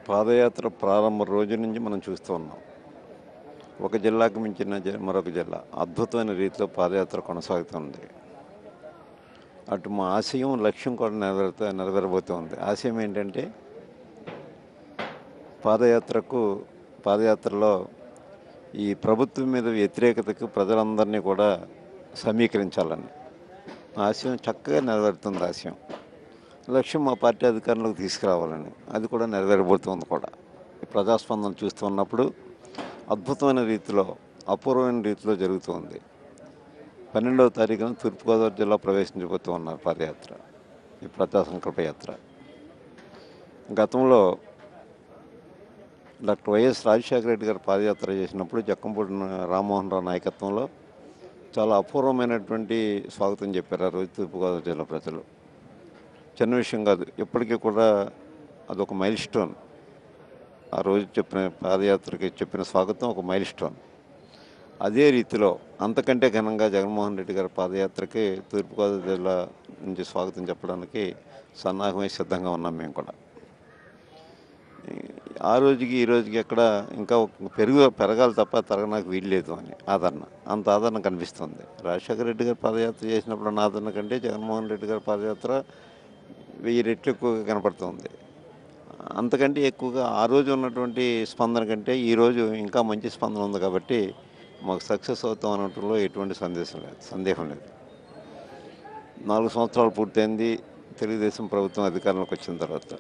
పాదయాత్ర ప్రారంభ రోజు నుంచి మనం చూస్తూ ఉన్నాం ఒక జిల్లాకు మించిన జి- మరొక జిల్లా అద్భుతమైన రీతిలో పాదయాత్ర కొనసాగుతుంది అటు మా ఆశయం లక్ష్యం కూడా నెరవేరుతూ నెరవేరబోతుంది ఆశయం ఏంటంటే పాదయాత్రకు పాదయాత్రలో ఈ ప్రభుత్వం మీద వ్యతిరేకతకు ప్రజలందరినీ కూడా సమీకరించాలని ఆశయం చక్కగా నెరవేరుతుంది ఆశయం లక్ష్యం మా పార్టీ అధికారంలోకి తీసుకురావాలని అది కూడా నెరవేరబోతుంది కూడా ఈ ప్రజాస్పందన చూస్తున్నప్పుడు అద్భుతమైన రీతిలో అపూర్వమైన రీతిలో జరుగుతుంది పన్నెండవ తారీఖున తూర్పుగోదావరి జిల్లా ప్రవేశించబోతూ ఉన్నారు పాదయాత్ర ఈ ప్రజా సంకల్ప యాత్ర గతంలో డాక్టర్ వైఎస్ రాజశేఖర రెడ్డి గారు పాదయాత్ర చేసినప్పుడు జక్కంపూడి రామ్మోహన్ రావు నాయకత్వంలో చాలా అపూర్వమైనటువంటి స్వాగతం చెప్పారు ఆ రోజు తూర్పుగోదావరి జిల్లా ప్రజలు చిన్న విషయం కాదు ఇప్పటికీ కూడా అదొక మైల్ స్టోన్ ఆ రోజు చెప్పిన పాదయాత్రకి చెప్పిన స్వాగతం ఒక మైల్ స్టోన్ అదే రీతిలో అంతకంటే ఘనంగా జగన్మోహన్ రెడ్డి గారి పాదయాత్రకి తూర్పుగోదావరి జిల్లా నుంచి స్వాగతం చెప్పడానికి సన్నాహమై సిద్ధంగా ఉన్నాం మేము కూడా ఆ రోజుకి ఈ రోజుకి ఎక్కడ ఇంకా ఒక పెరుగు పెరగాలి తప్ప తరగడానికి వీల్లేదు అని ఆదరణ అంత ఆదరణ కనిపిస్తుంది రాజశేఖర రెడ్డి గారు పాదయాత్ర చేసినప్పుడు ఉన్న ఆదరణ కంటే జగన్మోహన్ రెడ్డి గారి పాదయాత్ర వెయ్యి రెట్లు ఎక్కువగా కనపడుతుంది అంతకంటే ఎక్కువగా ఆ రోజు ఉన్నటువంటి స్పందన కంటే ఈ రోజు ఇంకా మంచి స్పందన ఉంది కాబట్టి మాకు సక్సెస్ అవుతాం అనటంలో ఎటువంటి సందేశం లేదు సందేహం లేదు నాలుగు సంవత్సరాలు పూర్తయింది తెలుగుదేశం ప్రభుత్వం అధికారంలోకి వచ్చిన తర్వాత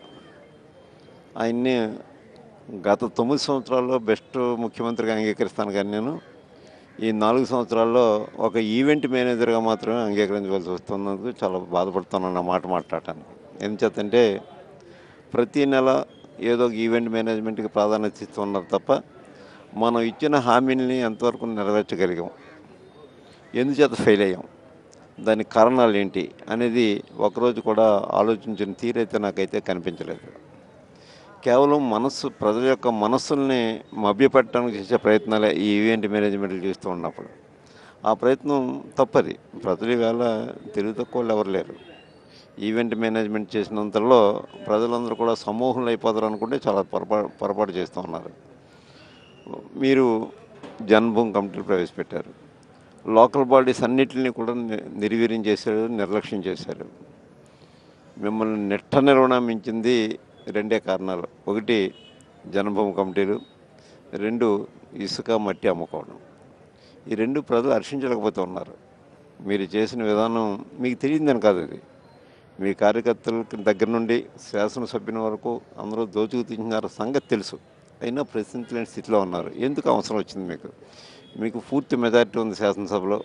ఆయన్ని గత తొమ్మిది సంవత్సరాల్లో బెస్ట్ ముఖ్యమంత్రిగా అంగీకరిస్తాను కానీ నేను ఈ నాలుగు సంవత్సరాల్లో ఒక ఈవెంట్ మేనేజర్గా మాత్రమే అంగీకరించవలసి వస్తున్నందుకు చాలా బాధపడుతున్నాను మాట మాట్లాడటానికి ఎందుచేతంటే ప్రతి నెల ఏదో ఒక ఈవెంట్ మేనేజ్మెంట్కి ప్రాధాన్యత ఇస్తున్నారు తప్ప మనం ఇచ్చిన హామీని ఎంతవరకు నెరవేర్చగలిగాం ఎందుచేత ఫెయిల్ అయ్యాం దానికి కారణాలు ఏంటి అనేది ఒకరోజు కూడా ఆలోచించిన తీరైతే నాకైతే కనిపించలేదు కేవలం మనస్సు ప్రజల యొక్క మనస్సుల్ని మభ్యపెట్టడానికి చేసే ప్రయత్నాలే ఈ ఈవెంట్ మేనేజ్మెంట్లు చేస్తూ ఉన్నప్పుడు ఆ ప్రయత్నం తప్పది ప్రజలు ఇవాళ తెలివి తక్కువ వాళ్ళు ఎవరు లేరు ఈవెంట్ మేనేజ్మెంట్ చేసినంతలో ప్రజలందరూ కూడా సమూహంలో అయిపోతారు అనుకుంటే చాలా పొరపాటు పొరపాటు చేస్తూ ఉన్నారు మీరు జన్మభూమి కమిటీలు ప్రవేశపెట్టారు లోకల్ బాడీస్ అన్నిటిని కూడా ని- నిర్వీర్యం చేశారు నిర్లక్ష్యం చేశారు మిమ్మల్ని నెట్ట నిర్వహణ మించింది రెండే కారణాలు ఒకటి జన్మభూమి కమిటీలు రెండు ఇసుక మట్టి అమ్ముకోవడం ఈ రెండు ప్రజలు హర్షించలేకపోతూ ఉన్నారు మీరు చేసిన విధానం మీకు తెలియదని కాదు అది మీ కార్యకర్తల దగ్గర నుండి శాసనసభ్యుని వరకు అందరూ దోచుకు తీసినారు సంగతి తెలుసు అయినా ప్రశ్నించలేని స్థితిలో ఉన్నారు ఎందుకు అవసరం వచ్చింది మీకు మీకు పూర్తి మెజారిటీ ఉంది శాసనసభలో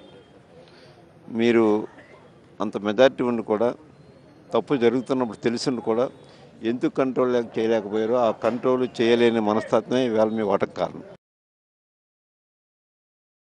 మీరు అంత మెజారిటీ ఉండి కూడా తప్పు జరుగుతున్నప్పుడు తెలిసిండి కూడా ఎందుకు కంట్రోల్ లేక చేయలేకపోయారో ఆ కంట్రోల్ చేయలేని మనస్తత్వమే ఇవాళ మీ ఓటకు కారణం